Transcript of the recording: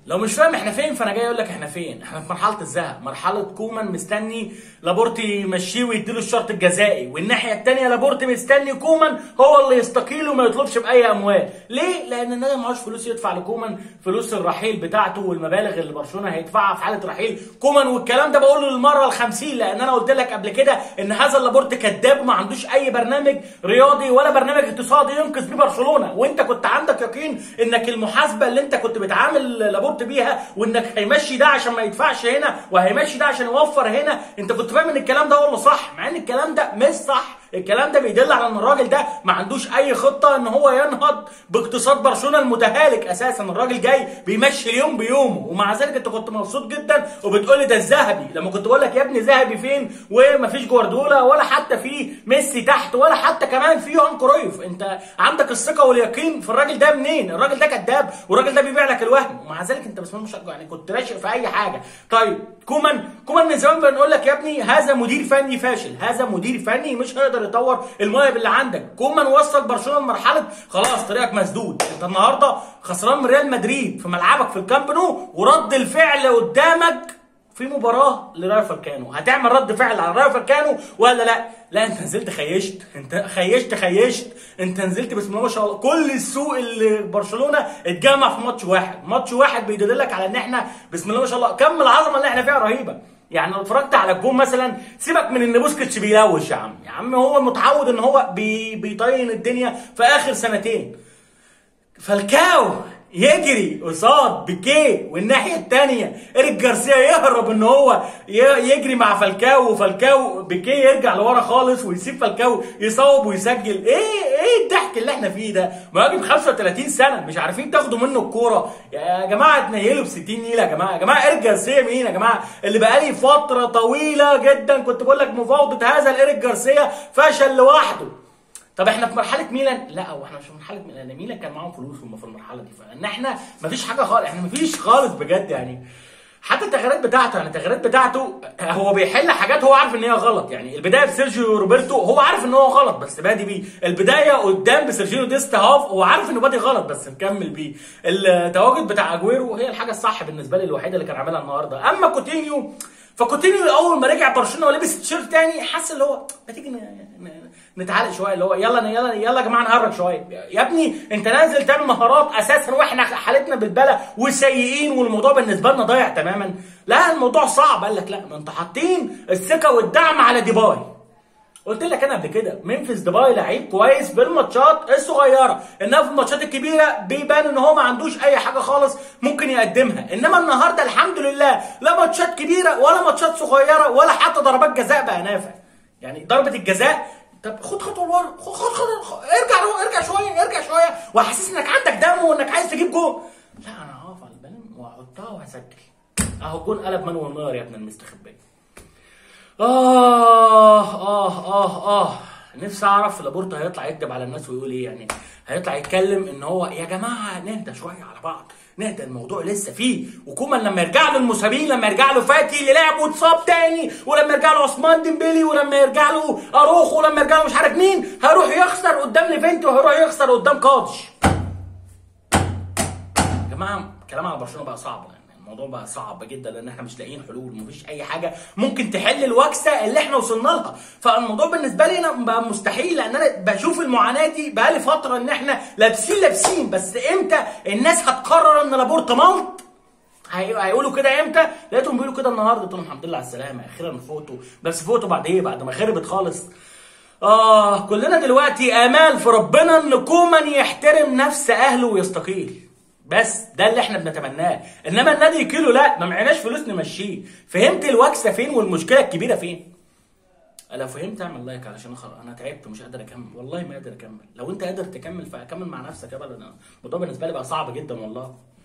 لو مش فاهم احنا فين فانا جاي اقول لك احنا فين احنا في مرحله الذهب مرحله كومان مستني لابورتي يمشيه ويديله الشرط الجزائي والناحيه الثانيه لابورتي مستني كومان هو اللي يستقيل وما يطلبش باي اموال ليه لان النادي معهوش فلوس يدفع لكومان فلوس الرحيل بتاعته والمبالغ اللي برشلونه هيدفعها في حاله رحيل كومان والكلام ده بقوله للمره ال50 لان انا قلت لك قبل كده ان هذا اللابورت كذاب ما عندوش اي برنامج رياضي ولا برنامج اقتصادي ينقذ بيه برشلونه وانت كنت عندك يقين انك المحاسبه اللي انت كنت بتعامل لابورت بيها وانك هيمشي ده عشان ما يدفعش هنا وهيمشي ده عشان يوفر هنا انت كنت فاهم ان الكلام ده هو اللي صح مع ان الكلام ده مش صح الكلام ده بيدل على ان الراجل ده ما عندوش اي خطه ان هو ينهض باقتصاد برشلونه المتهالك اساسا الراجل جاي بيمشي اليوم بيومه ومع ذلك انت كنت مبسوط جدا وبتقول لي ده الذهبي لما كنت بقول لك يا ابني ذهبي فين ومفيش جوارديولا ولا حتى في ميسي تحت ولا حتى كمان في يوهان كرويف انت عندك الثقه واليقين في الراجل ده منين الراجل ده كذاب والراجل ده بيبيع لك الوهم ومع ذلك انت بس مش يعني كنت راشق في اي حاجه طيب كومان كومان من زمان بنقول لك يا ابني هذا مدير فني فاشل هذا مدير فني مش هيقدر يطور المواهب اللي عندك كومان وصل برشلونه لمرحله خلاص طريقك مسدود انت النهارده خسران من ريال مدريد في ملعبك في الكامب نو ورد الفعل قدامك في مباراه لرايو فالكانو هتعمل رد فعل على رايو فالكانو ولا لا لا انت نزلت خيشت انت خيشت خيشت انت نزلت بسم الله ما شاء الله كل السوق اللي برشلونه اتجمع في ماتش واحد ماتش واحد بيدللك على ان احنا بسم الله ما شاء الله كم العظمه اللي احنا فيها رهيبه يعني لو اتفرجت على الجون مثلا سيبك من ان بوسكيتش بيلوش يا عم يا عم هو متعود ان هو بي بيطين الدنيا في اخر سنتين فالكاو يجري قصاد بيكيه والناحيه الثانيه ايريك جارسيا يهرب ان هو يجري مع فالكاو وفالكاو بيكيه يرجع لورا خالص ويسيب فالكاو يصوب ويسجل ايه ايه الضحك اللي احنا فيه ده مهاجم 35 سنه مش عارفين تاخدوا منه الكوره يا جماعه تنيلوا ب 60 نيله يا جماعه يا جماعه ايريك جارسيا مين يا جماعه اللي بقالي فتره طويله جدا كنت بقول لك مفاوضه هذا الايريك جارسيا فشل لوحده طب احنا في مرحله ميلان لا هو احنا مش في مرحله ميلان ميلان كان معاهم فلوس هم في المرحله دي فان احنا مفيش حاجه خالص احنا مفيش خالص بجد يعني حتى التغييرات بتاعته يعني التغييرات بتاعته هو بيحل حاجات هو عارف ان هي غلط يعني البدايه بسيرجيو روبرتو هو عارف ان هو غلط بس بادي بيه البدايه قدام بسيرجيو ديست هاف هو عارف انه بادي غلط بس مكمل بيه التواجد بتاع اجويرو هي الحاجه الصح بالنسبه لي الوحيده اللي كان عاملها النهارده اما كوتينيو فكوتينيو اول ما رجع برشلونه ولبس تيشيرت تاني حس اللي هو ما تيجي نتعالق شويه اللي هو يلا يلا يلا يا جماعه نهرج شويه يا ابني انت نازل تعمل مهارات اساسا واحنا حالتنا بالبلا وسيئين والموضوع بالنسبه لنا ضايع تماما لا الموضوع صعب قال لك لا ما انتوا حاطين الثقه والدعم على ديباي قلت لك انا قبل كده ممفيس ديباي لعيب كويس بالماتشات الصغيره انما في الماتشات الكبيره بيبان ان هو ما عندوش اي حاجه خالص ممكن يقدمها انما النهارده الحمد لله لا ماتشات كبيره ولا ماتشات صغيره ولا حتى ضربات جزاء بقى نافع يعني ضربه الجزاء طب خد خطوه لورا خد خد خد ارجع ارجع شويه ارجع شويه وحاسس انك عندك دم وانك عايز تجيب جول لا انا هقف على البالون واحطها وهسجل اهو جون قلب منو النار يا ابن المستخبيه آه آه آه آه نفسي أعرف لابورتا هيطلع يكتب على الناس ويقول إيه يعني هيطلع يتكلم إن هو يا جماعة نهدى شوية على بعض نهدى الموضوع لسه فيه وكومان لما يرجع له المسابين لما يرجع له فاتي اللي لعب واتصاب تاني ولما يرجع له عثمان ديمبلي ولما يرجع له اروخو ولما يرجع له مش عارف مين هيروح يخسر قدام ليفنتي وهيروح يخسر قدام قادش يا جماعه كلام على برشلونه بقى صعب يعني الموضوع بقى صعب جدا لان احنا مش لاقيين حلول مفيش اي حاجه ممكن تحل الوكسه اللي احنا وصلنا لها فالموضوع بالنسبه لي انا بقى مستحيل لان انا بشوف المعاناه دي بقى لي فتره ان احنا لابسين لابسين بس امتى الناس هتقرر ان لابورتا ملط هيقولوا كده امتى؟ لقيتهم بيقولوا كده النهارده قلت لهم الحمد لله على السلامه اخيرا فوتوا بس فوتوا بعد ايه؟ بعد ما خربت خالص اه كلنا دلوقتي امال في ربنا ان كومان يحترم نفس اهله ويستقيل بس ده اللي احنا بنتمناه انما النادي كيلو لا ما معناش فلوس نمشيه فهمت الوكسه فين والمشكله الكبيره فين لو فهمت اعمل لايك علشان خلاص انا تعبت ومش قادر اكمل والله ما قادر اكمل لو انت قادر تكمل فاكمل مع نفسك يا بلد الموضوع بالنسبه لي بقى صعب جدا والله